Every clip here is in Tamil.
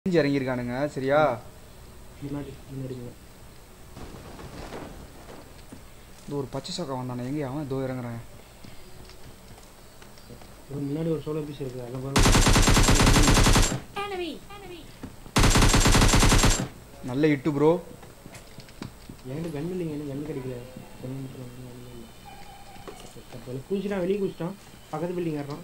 இறங்கி இறங்கியிருக்கானுங்க சரியா முன்னாடி முன்னாடிங்க இந்த ஒரு பச்சை சொக்கா வந்தானே எங்கே அவன் இதோ இறங்குறான் ஒரு முன்னாடி ஒரு சோலோ பீஸ் இருக்கு அதில் பாருங்க Enemy! Enemy! நல்ல இட்டு ப்ரோ என்கிட்ட கன் இல்லைங்க எனக்கு கன் கிடைக்கல கன் இல்லை குதிச்சிட்டான் வெளியே குதிச்சிட்டான் பக்கத்து பில்டிங் ஏறான்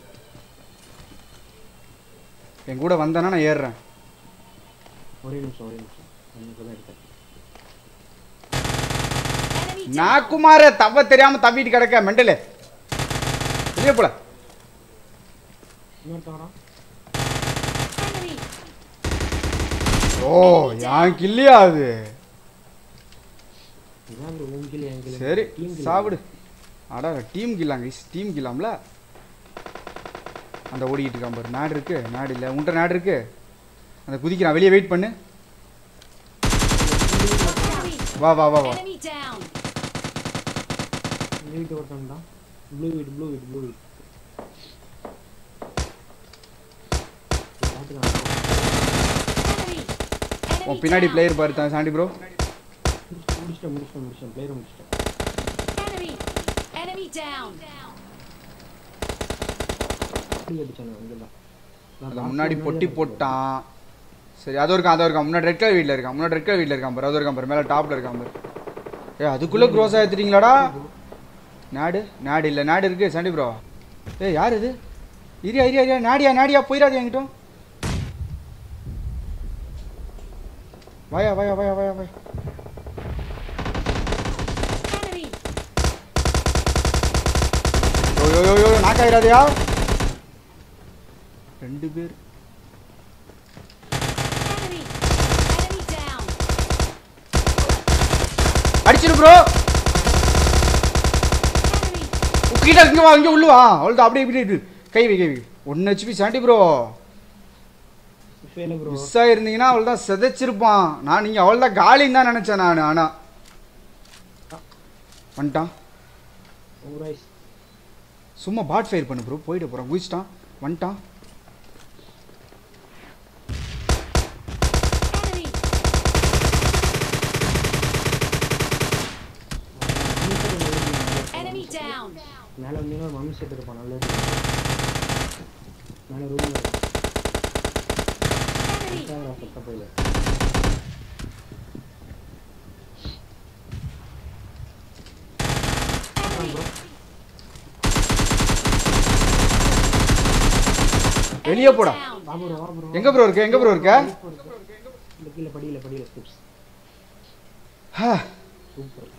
என் கூட வந்தானா நான் ஏறுறேன் ஒரே நிமிஷம் ஒரே நிமிஷம் இப்போ தான் எடுத்தேன் Enemy! நான் குமார தவ தெரியாம தவிட்டு கிடக்க மெண்டலு வெளியே போல இன்னொருத்தன் வரான் Enemy! ஓ யான் கில்லியா அது இதான் இந்த உன் கிளி என் கிளி சரி டீம் கிளி. சாப்பிடு அடா டீம் கில்லாங்க டீம் கில்லாம்ல அந்த ஓடிக்கிட்டு இருக்கான் பாரு நாடு இருக்கு நாடு இல்லை உன்ட்ட நாடு இருக்கு அந்த குதிக்கிறான் வெளியே வெயிட் பண்ணு Enemy! வா வா வா வா Enemy down! இந்த வீட்டு ஒருத்தன் தான் ப்ளூ வீட் ப்ளூ வீட் ப்ளூ வீட் பார்த்துக்கலாம் Enemy! உன் Enemy பின்னாடி down! பிளேயர் பாரு தான் சாண்டி ப்ரோ முடிச்சிட்டேன் முடிச்சிட்டேன் முடிச்சிட்டேன் பிளேயரை முடிச்சிட்டேன் Enemy! Enemy down! அப்படி அடிச்சானே அங்கே தான் அந்த முன்னாடி பொட்டி போட்டான் சரி அது இருக்கான் அது இருக்கான் முன்னாடி ரெட் கலர் வீட்டில் இருக்கான் முன்னாடி ரெட் கலர் வீட்டில் இருக்கான் பாரு அது இருக்கான் பாரு மேலே டாப்பில் இருக்கான் பாரு ஏ அதுக்குள்ளே க்ரோஸ் ஆகிடுறீங்களாடா நாடு நாடு இல்லை நாடு இருக்கு சண்டி ப்ரோ ஏ யார் இது இரியா இரியா இரியா நாடியா நாடியா போயிடாது என்கிட்ட வாயா வாயா வாயா வாயா வாயா Enemy! யோ யோ யோ யோ நாக்காயிடாதயா ரெண்டு பேர் Enemy! Enemy down! அடிச்சிரு ப்ரோ Enemy! கீழே இங்கே வா இங்கே உள்ளு வா அவ்வளோதான் அப்படியே இப்படி இரு. கை வை கை வை ஒன்று ஹெச்பி சாண்டி ப்ரோ ஃபெயில ப்ரோ மிஸ் ஆயிருந்தீங்கன்னா அவள் தான் செதைச்சிருப்பான் நான் நீங்கள் அவள் தான் காலின்னு தான் நினச்சேன் நான் ஆனால் வந்துட்டான் ஓவராய்ஸ் சும்மா பாட் ஃபயர் பண்ணு ப்ரோ போயிட்டு போகிறான் குதிச்சிட்டான் வந்துட்டான் Enemy! Enemy down! மேலே வந்தீங்கன்னா ஒரு மம்மி செட் இருப்பான் நல்லது மேலே ரூம் Enemy! பத்த போயில வெளியே போடா Down! வா ப்ரோ வா ப்ரோ எங்கே ப்ரோ இருக்க எங்கே ப்ரோ இருக்க இந்த கீழே படியில படியில ஸ்டெப்ஸ் ஹா, சூப்பர்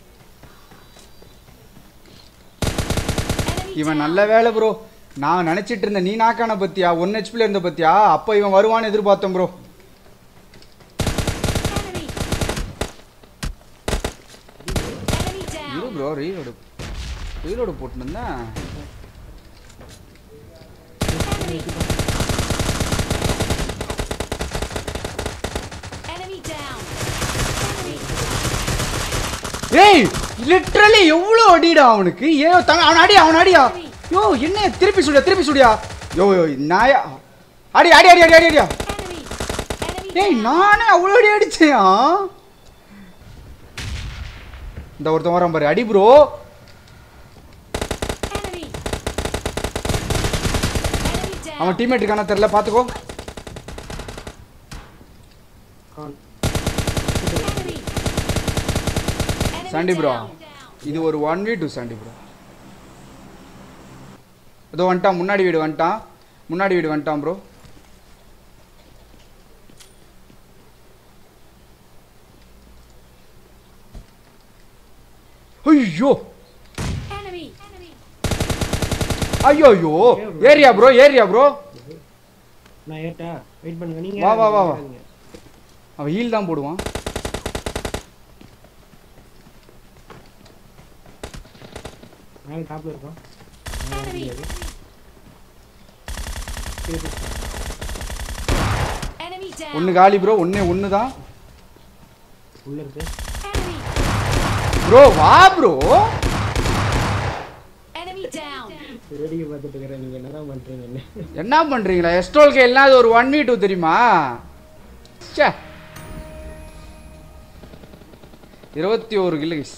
Enemy இவன் down! நல்ல வேலை ப்ரோ நான் நினச்சிட்டு இருந்தேன் நீ நாக்கான பத்தியா ஒன் ஹெச்பியில் இருந்த பத்தியா அப்போ இவன் வருவான்னு எதிர்பார்த்தேன் ப்ரோ Enemy! Enemy இரு down! ப்ரோ ரீலோடு ரீலோடு போட்டுருந்தேன் Enemy down! Enemy! ஏய் லிட்ரலி எவ்வளோ அடிடா அவனுக்கு ஏ தங்க அவன் அடியா அவன் அடியா யோ என்ன திருப்பி சுடியா திருப்பி சுடியா யோ யோ நாயா அடி அடி அடி அடி அடி அடியா Enemy! Enemy டேய் down! நானே அவ்வளோ அடி அடிச்சேன் இந்த ஒருத்தன் வரான் பாரு அடி ப்ரோ Enemy! Enemy down! அவன் டீம்மேட் இருக்கானா தெரியல பார்த்துக்கோ call Enemy! Enemy Sandy bro down! இது ஒரு one V two Sandy bro இதோ வந்துட்டான் முன்னாடி வீடு வந்துட்டான் முன்னாடி வீடு வந்துட்டான் ப்ரோ ஐயோ Enemy! Enemy! ஐயோ ஐயோ ஏரியா ப்ரோ ஏரியா ப்ரோ நான் ஏட்டா வெயிட் பண்ணுங்க நீங்க வா, வா, வா, வா. ஏறாதீங்க. அவன் ஹீல் தான் போடுவான் மேலே டாப்ல இருக்கான் Enemy! கீழே போய் Enemy down! ஒன்று காலி ப்ரோ ஒன்று ஒன்று தான் உள்ள இருக்கு Enemy! ப்ரோ வா ப்ரோ Enemy down! வேடிக்கை பார்த்துட்டு இருக்கிறேன் நீங்க என்னதான் பண்றீங்கன்னு என்ன பண்ணுறீங்களா எஸ்டோல்க்கு இல்லாத ஒரு ஒன் வி டூ தெரியுமா ச்சே இருபத்தி ஒரு கிலோ கைஸ்